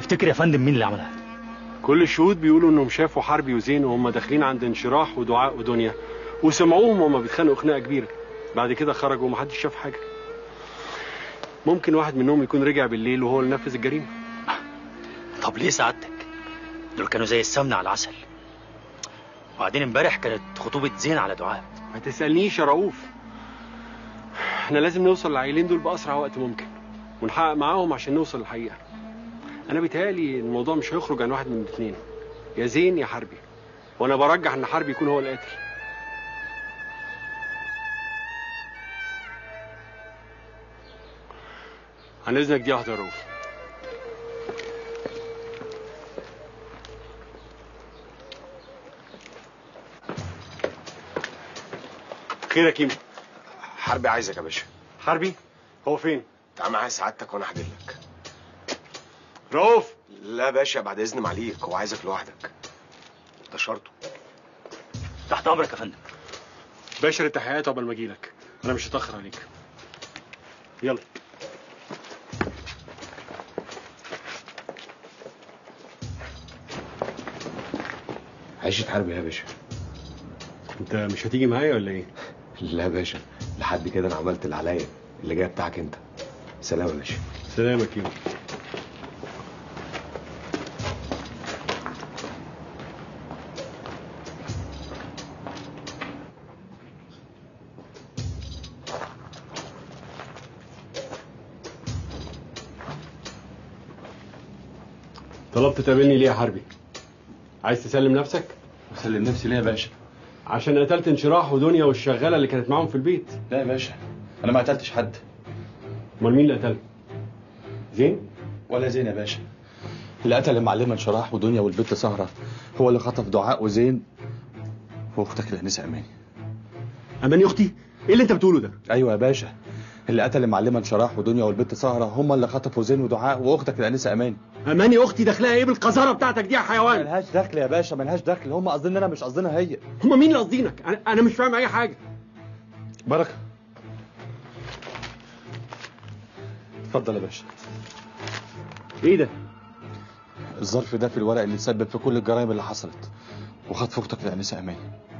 تفتكر يا فندم مين اللي عملها كل الشهود بيقولوا انهم شافوا حربي وزين وهم داخلين عند انشراح ودعاء ودنيا وسمعوهم وهم بيتخانقوا خناقه كبيره بعد كده خرجوا ومحدش شاف حاجه ممكن واحد منهم يكون رجع بالليل وهو اللي نفذ الجريمه طب ليه سعادتك دول كانوا زي السمنه على العسل وبعدين امبارح كانت خطوبه زين على دعاء ما تسالنيش يا رؤوف احنا لازم نوصل للعيلين دول باسرع وقت ممكن ونحقق معاهم عشان نوصل للحقيقه انا بيتهيألي الموضوع مش هيخرج عن واحد من الاثنين يا زين يا حربي وانا برجح ان حربي يكون هو القاتل عن اذنك دي واحده يا رؤوف خير يا كيمو حربي عايزك يا باشا حربي هو فين تعال معايا سعادتك وانا هدلك رؤوف لا باشا بعد اذن معليك هو عايزك لوحدك ده شرطه تحت امرك يا فندم باشر التحيات قبل ما اجيلك انا مش هتاخر عليك يلا عيشة حربي يا باشا انت مش هتيجي معايا ولا ايه لا يا باشا لحد كده انا عملت اللي عليا اللي جاي بتاعك انت سلام يا باشا سلام يا كيمو طلبت تقابلني ليه يا حربي عايز تسلم نفسك اسلم نفسي ليه يا باشا عشان قتلت انشراح ودنيا والشغاله اللي كانت معاهم في البيت لا يا باشا انا ما قتلتش حد امال مين اللي قتله زين ولا زين يا باشا اللي قتل المعلمه انشراح ودنيا والبت سهره هو اللي خطف دعاء وزين واختك الانسه اماني اماني اختي ايه اللي انت بتقوله ده ايوه يا باشا اللي قتل المعلمه انشراح ودنيا والبت سهره هم اللي خطفوا زين ودعاء واختك الانسه اماني اماني اختي داخلها ايه بالقذاره بتاعتك دي يا حيوان ملهاش دخل يا باشا ملهاش دخل هم قصدنا انا مش قصدنا هي هما مين اللي قاصدينك انا انا مش فاهم اي حاجه بركه اتفضل يا باشا ايه ده الظرف ده في الورق اللي تسبب في كل الجرائم اللي حصلت وخطف اختك الانسه اماني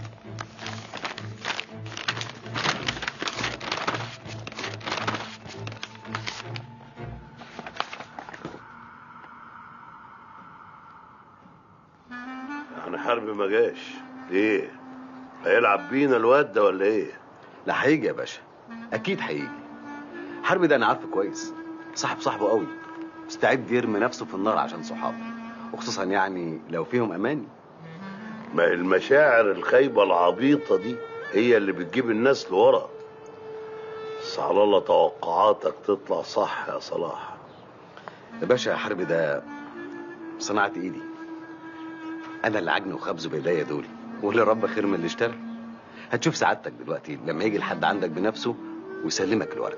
يعني حرب ما جاش ايه هيلعب بينا الواد ده ولا ايه لا هيجي يا باشا اكيد هيجي حربي ده انا عارفه كويس صاحب صاحبه قوي مستعد يرمي نفسه في النار عشان صحابه وخصوصا يعني لو فيهم اماني ما هي المشاعر الخايبه العبيطه دي هي اللي بتجيب الناس لورا بس على الله توقعاتك تطلع صح يا صلاح يا باشا حربي ده صناعة ايدي انا اللي عجن وخبزه بايديا دول واللي رب خير من اللي اشترى هتشوف سعادتك دلوقتي لما يجي لحد عندك بنفسه ويسلمك الورق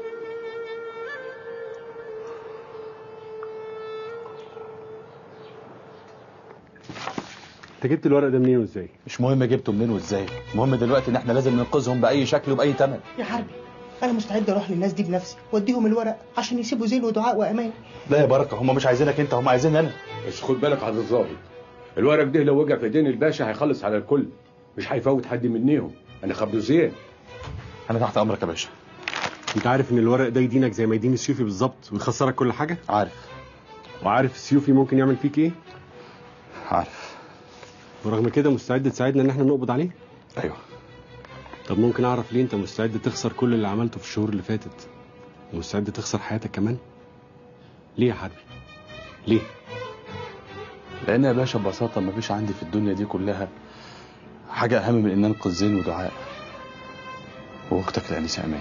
انت جبت الورق ده منين وازاي مش مهم جبته منين وازاي المهم دلوقتي ان احنا لازم ننقذهم باي شكل وباي ثمن يا حربي انا مستعد اروح للناس دي بنفسي واديهم الورق عشان يسيبوا زين ودعاء وامان لا يا بركه هم مش عايزينك انت هم عايزين انا بس خد بالك على الظابط الورق ده لو وقع في ايدين الباشا هيخلص على الكل مش هيفوت حد منيهم انا خبره زين انا تحت امرك يا باشا انت عارف ان الورق ده يدينك زي ما يدين السيوفي بالظبط ويخسرك كل حاجه عارف وعارف السيوفي ممكن يعمل فيك ايه عارف ورغم كده مستعد تساعدنا ان احنا نقبض عليه ايوه طب ممكن اعرف ليه انت مستعد تخسر كل اللي عملته في الشهور اللي فاتت ومستعد تخسر حياتك كمان ليه يا حربي ليه لان يا باشا ببساطه مفيش عندي في الدنيا دي كلها حاجه اهم من ان انقذ زين ودعاء واختك الانسه امان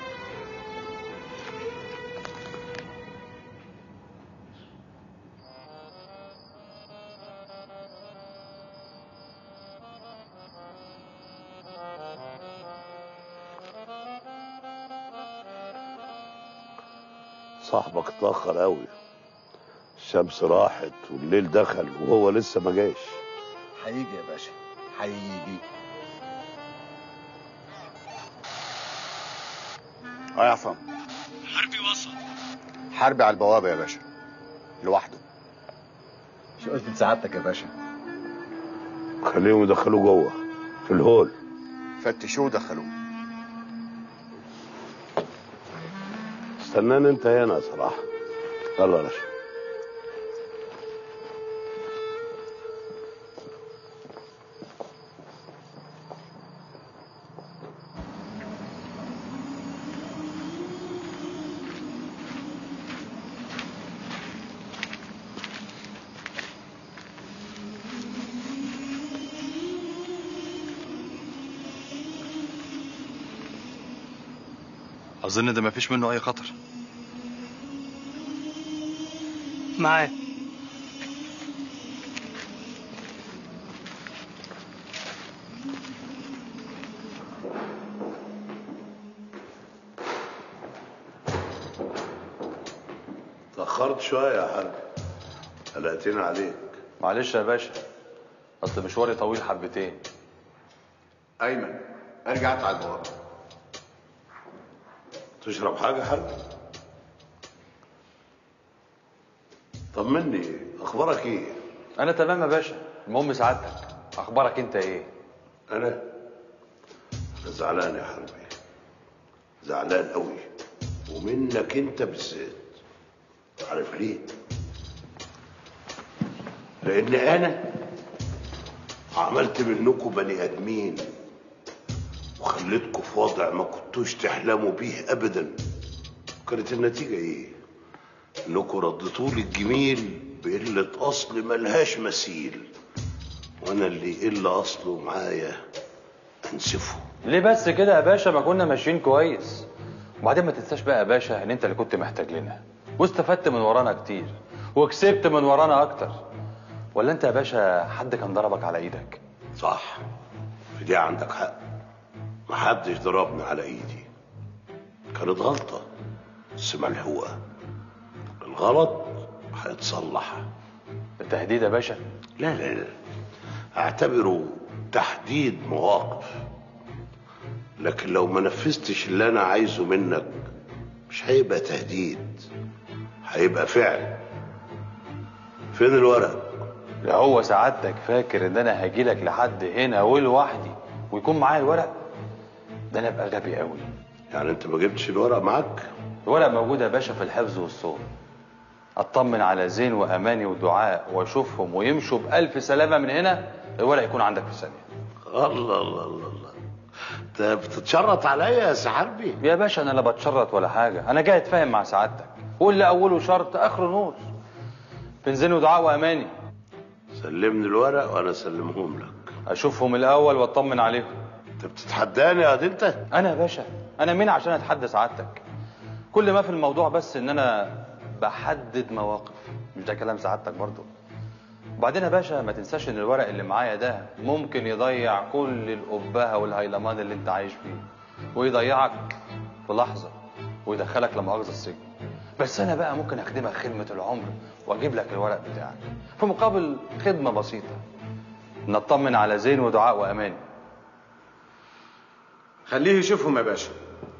صاحبك اتاخر قوي الشمس راحت والليل دخل وهو لسه ما جاش هيجي يا باشا هيجي اه يا عصام حربي وصل حربي على البوابه يا باشا لوحده شو قلت سعادتك يا باشا خليهم يدخلوه جوه في الهول فتشوه ودخلوه استناني انت هنا يا صلاح يلا يا باشا اظن ده مفيش منه اي خطر معاه تأخرت شوية يا حاج قلقتني عليك معلش يا باشا اصل مشواري طويل حبتين ايمن ارجع تعال ورا تشرب حاجة يا حاج طمني أخبارك إيه؟ انا تمام يا باشا المهم سعادتك اخبارك انت ايه أنا أنا زعلان يا حربي زعلان قوي ومنك أنت بالذات عارف ليه؟ لأن أنا عملت منكم بني آدمين وخليتكم في وضع ما كنتوش تحلموا بيه أبدا كانت النتيجة إيه؟ إنكم رديتولي الجميل بقلة أصل ملهاش مثيل وأنا اللي يقل أصله معايا أنسفه ليه بس كده يا باشا ما كنا ماشيين كويس وبعدين ما تنساش بقى يا باشا ان انت اللي كنت محتاج لنا واستفدت من ورانا كتير وكسبت من ورانا اكتر ولا انت يا باشا حد كان ضربك على ايدك صح في دي عندك حق محدش ضربني على ايدي كانت غلطة بس ملحوقة الغلط هيتصلح التهديد يا باشا لا لا لا اعتبره تحديد مواقف لكن لو ما نفذتش اللي انا عايزه منك مش هيبقى تهديد هيبقى فعل فين الورق لا هو سعادتك فاكر ان انا هاجيلك لحد هنا ولوحدي ويكون معايا الورق ده انا ابقى غبي قوي يعني انت ما جبتش الورق معاك الورق موجود يا باشا في الحفظ والصون اطمن على زين واماني ودعاء واشوفهم ويمشوا بالف سلامه من هنا الورق يكون عندك في ثانيه الله الله الله الله انت بتتشرط عليا يا سحربي يا باشا انا لا بتشرط ولا حاجه انا جاي اتفاهم مع سعادتك واللي اوله شرط اخره نور فين زين ودعاء واماني سلمني الورق وانا اسلمهم لك اشوفهم الاول واطمن عليهم انت بتتحداني يا دي انت انا يا باشا انا مين عشان اتحدى سعادتك كل ما في الموضوع بس ان انا بحدد مواقف مش ده كلام سعادتك برضو وبعدين يا باشا ما تنساش ان الورق اللي معايا ده ممكن يضيع كل الأبهة والهيلمان اللي انت عايش فيه ويضيعك في لحظة ويدخلك لمؤاخذة السجن بس انا بقى ممكن اخدمك خدمة العمر واجيب لك الورق بتاعك في مقابل خدمة بسيطة نطمن على زين ودعاء وامان خليه يشوفهم يا باشا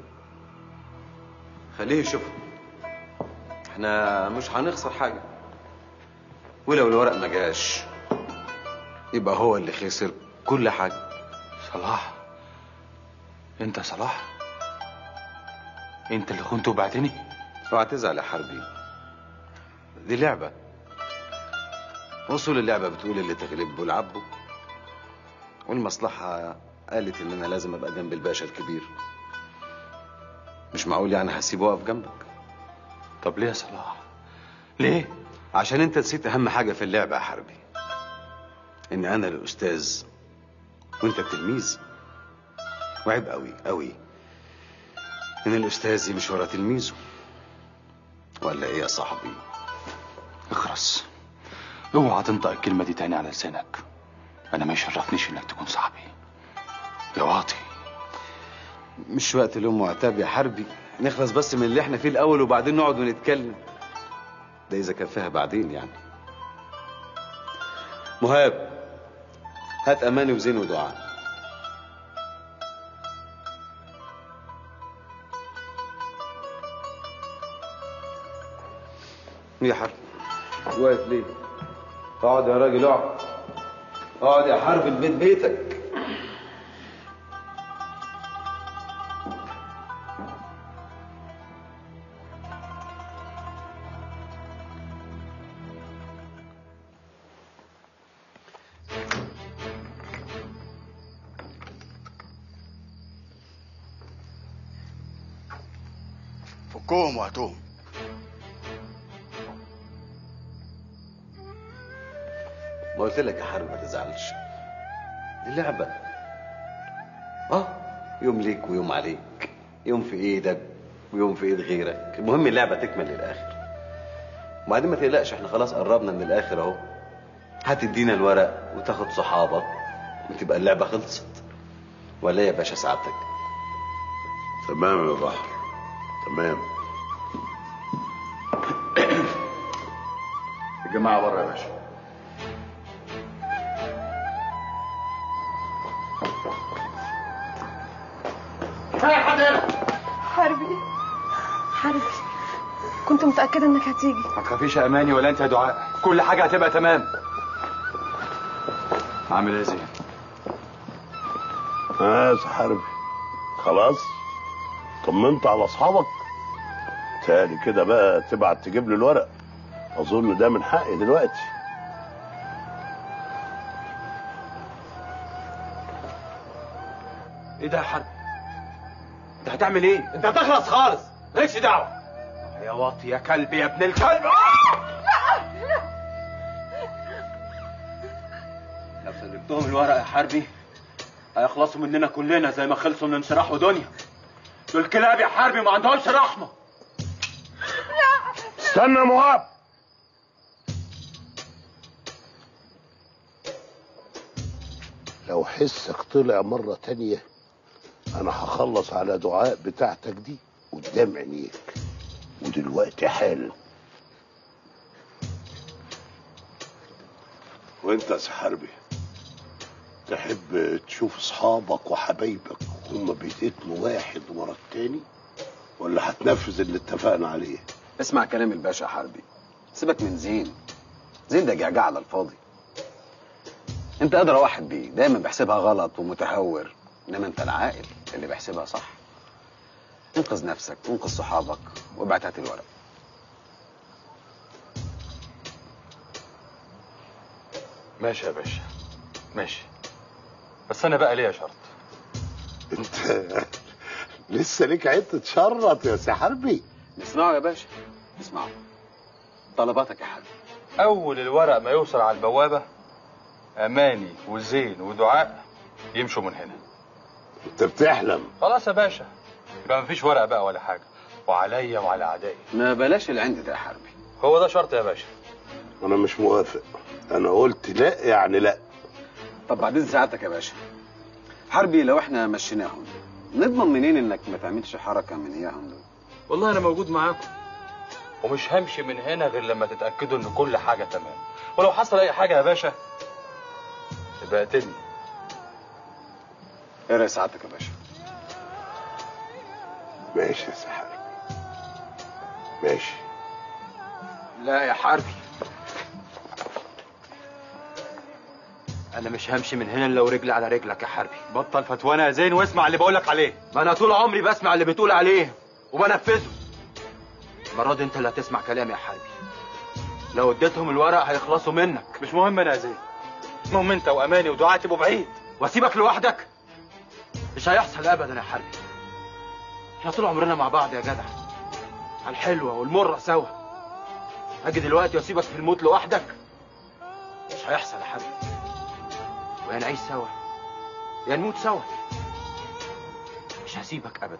خليه يشوفهم احنا مش هنخسر حاجة ولو الورق ما جاش يبقى هو اللي خسر كل حاجة صلاح انت صلاح انت اللي كنت وبعتني اوعى تزعل يا حربي دي لعبة اصول اللعبة بتقول اللي تغلبه العبه والمصلحة قالت ان انا لازم ابقى جنب الباشا الكبير مش معقول يعني هسيبه واقف جنبك طب ليه يا صلاح ليه عشان انت نسيت اهم حاجة في اللعبة يا حربي ان انا الاستاذ وانت التلميذ وعيب قوي قوي ان الاستاذ يمشي ورا تلميذه ولا ايه يا صاحبي اخرس اوعى تنطق الكلمة دي تاني على لسانك انا ما يشرفنيش انك تكون صاحبي يا واطي مش وقت لوم وعتاب يا حربي نخلص بس من اللي احنا فيه الاول وبعدين نقعد ونتكلم ده اذا كان فيها بعدين يعني مهاب هات اماني وزين ودعاء يا حرب واقف ليه اقعد يا راجل اقعد اقعد يا حرب البيت بيتك فكهم وهاتوهم ما قلت لك يا حرب ما تزعلش دي لعبة اه يوم ليك ويوم عليك يوم في ايدك ويوم في ايد غيرك المهم اللعبة تكمل للآخر وبعدين ما تقلقش احنا خلاص قربنا من الآخر اهو هتدينا الورق وتاخد صحابك وتبقى اللعبة خلصت ولا إيه يا باشا سعادتك تمام يا بحر تمام الجماعة بره يا باشا حربي حربي كنت متأكدة انك هتيجي ما تخافيش يا اماني ولا انت يا دعاء كل حاجه هتبقى تمام عامل ايه يا زين ها يا حربي خلاص طمنت على اصحابك تالي كده بقى تبعت تجيب لي الورق اظن ده من حقي دلوقتي ايه ده يا حرب انت هتعمل ايه انت هتخلص خالص مالكش دعوه يا واطي يا كلب يا ابن الكلب لو سلمتهم الورق يا حربي هيخلصوا مننا كلنا زي ما خلصوا من انشراح ودنيا دول كلاب يا حربي ما عندهمش رحمه استنى يا مهاب لو حسك طلع مرة تانية أنا هخلص على دعاء بتاعتك دي قدام عينيك ودلوقتي حالا وانت يا حربي تحب تشوف اصحابك وحبايبك هم بيتقتلوا واحد ورا التاني ولا هتنفذ اللي اتفقنا عليه اسمع كلام الباشا يا حربي سيبك من زين زين ده جعجع على الفاضي انت ادرى واحد بيه دايما بيحسبها غلط ومتهور انما انت العاقل اللي بيحسبها صح انقذ نفسك وانقذ صحابك وابعت هات الورق ماشي يا باشا ماشي بس انا بقى ليا شرط انت لسه ليك عيد تتشرط يا سي حربي نسمعه يا باشا نسمعه طلباتك يا حبيبي اول الورق ما يوصل على البوابه اماني وزين ودعاء يمشوا من هنا انت بتحلم خلاص يا باشا يبقى مفيش ورق بقى ولا حاجه وعليا وعلى اعدائي ما بلاش العند ده يا حربي هو ده شرط يا باشا انا مش موافق انا قلت لا يعني لا طب بعدين ساعتك يا باشا حربي لو احنا مشيناهم نضمن منين انك ما تعملش حركه من اياهم دول والله انا موجود معاكم ومش همشي من هنا غير لما تتاكدوا ان كل حاجه تمام ولو حصل اي حاجه يا باشا يبقى اقتلني ايه راي ساعتك يا باشا ماشي يا سي حربي ماشي لا يا حربي انا مش همشي من هنا لو رجلي على رجلك يا حربي بطل فتوانا يا زين واسمع اللي بقولك عليه ما انا طول عمري بسمع اللي بتقول عليه وبنفذه المره دي انت اللي هتسمع كلامي يا حربي لو اديتهم الورق هيخلصوا منك مش مهم انا يا زين المهم انت واماني ودعاء تبقوا بعيد واسيبك لوحدك مش هيحصل ابدا يا حربي احنا طول عمرنا مع بعض يا جدع على الحلوه والمره سوا اجي دلوقتي واسيبك في الموت لوحدك مش هيحصل يا حبيبي ويا نعيش سوا يا نموت سوا مش هسيبك ابدا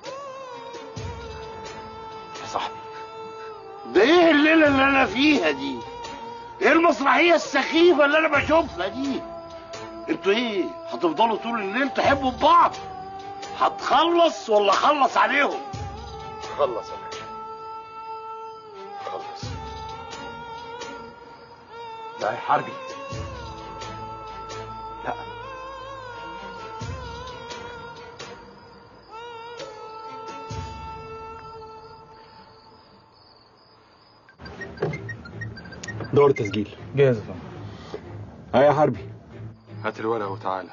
يا صاحبي ده ايه الليله اللي انا فيها دي ايه المسرحيه السخيفه اللي انا بشوفها دي انتوا ايه هتفضلوا طول الليل تحبوا ببعض هتخلص ولا اخلص عليهم خلص يا باشا خلص لا يا حربي لا دور تسجيل جاهز يا فندم ها يا حربي هات الورقة وتعالى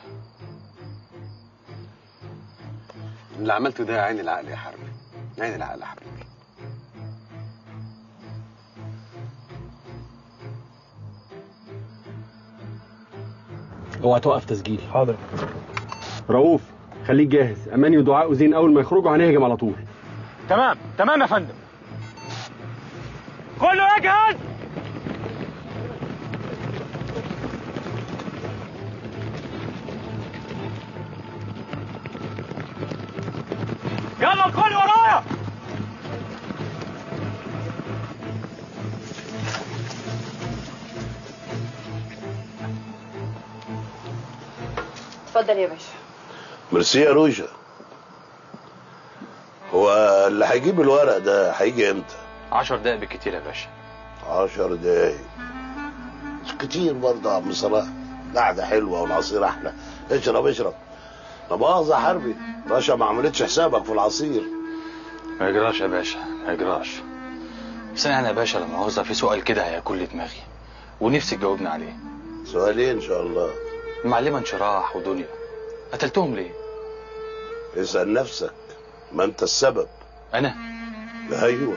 اللي عملته ده عين العقل يا حربي عين العقل يا حبيبي اوعى توقف تسجيل حاضر رؤوف خليك جاهز اماني ودعاء وزين اول ما يخرجوا هنهجم على طول تمام تمام يا فندم كله يجهز يلا الكل ورايا اتفضل يا باشا ميرسي يا روجا هو اللي هيجيب الورق ده هيجي امتى؟ عشر دقايق بالكتير يا باشا عشر دقايق مش كتير برضه يا عم صلاح قعدة حلوة والعصير أحلى اشرب اشرب لا مؤاخذة يا حربي باشا ما عملتش حسابك في العصير ما يجراش يا باشا ما يجراش بس انا يا باشا لما مؤاخذة في سؤال كده هياكل لي دماغي ونفسي تجاوبني عليه سؤالين إن شاء الله المعلمة انشراح ودنيا قتلتهم ليه؟ اسأل نفسك ما أنت السبب أنا؟ أيوه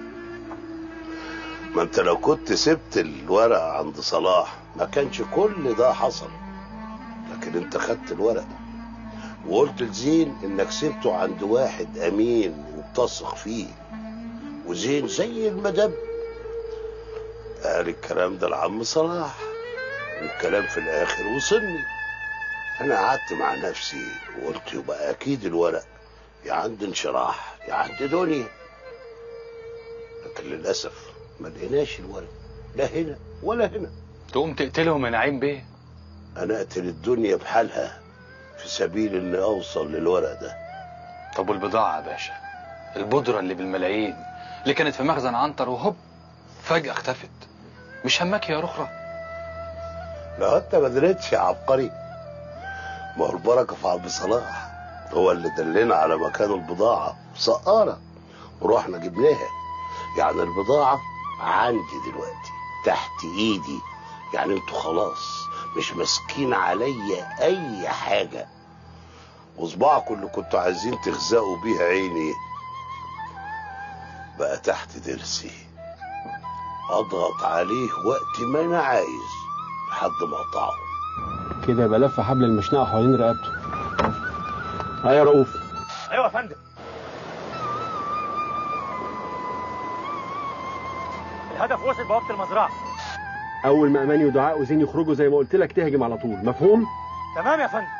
ما أنت لو كنت سبت الورق عند صلاح ما كانش كل ده حصل لكن أنت خدت الورق وقلت لزين إنك سبته عند واحد أمين وبتثق فيه وزين زي المدب قال الكلام ده لعم صلاح والكلام في الآخر وصلني أنا قعدت مع نفسي وقلت يبقى أكيد الورق يا عند انشراح يا عند دنيا لكن للأسف ما لقيناش الورق لا هنا ولا هنا تقوم تقتلهم يا نعيم بيه أنا أقتل الدنيا بحالها في سبيل إني أوصل للورق ده طب والبضاعة يا باشا البودرة اللي بالملايين اللي كانت في مخزن عنتر وهوب فجأة اختفت مش همك يا رخرة لو أنت ما دريتش يا عبقري ما هو البركة في عبد صلاح هو اللي دلنا على مكان البضاعة سقارة ورحنا جبناها يعني البضاعة عندي دلوقتي تحت ايدي يعني انتوا خلاص مش ماسكين عليا اي حاجة وصباعكم اللي كنتوا عايزين تخزقوا بيها عيني بقى تحت ضرسي اضغط عليه وقت ما انا عايز لحد ما اقطعه كده يبقى لف حبل المشنقة حوالين رقبته ها يا رؤوف ايوه يا فندم الهدف وصل بوابة المزرعة اول ما اماني ودعاء وزين يخرجوا زي ما قلت لك تهجم على طول مفهوم تمام يا فندم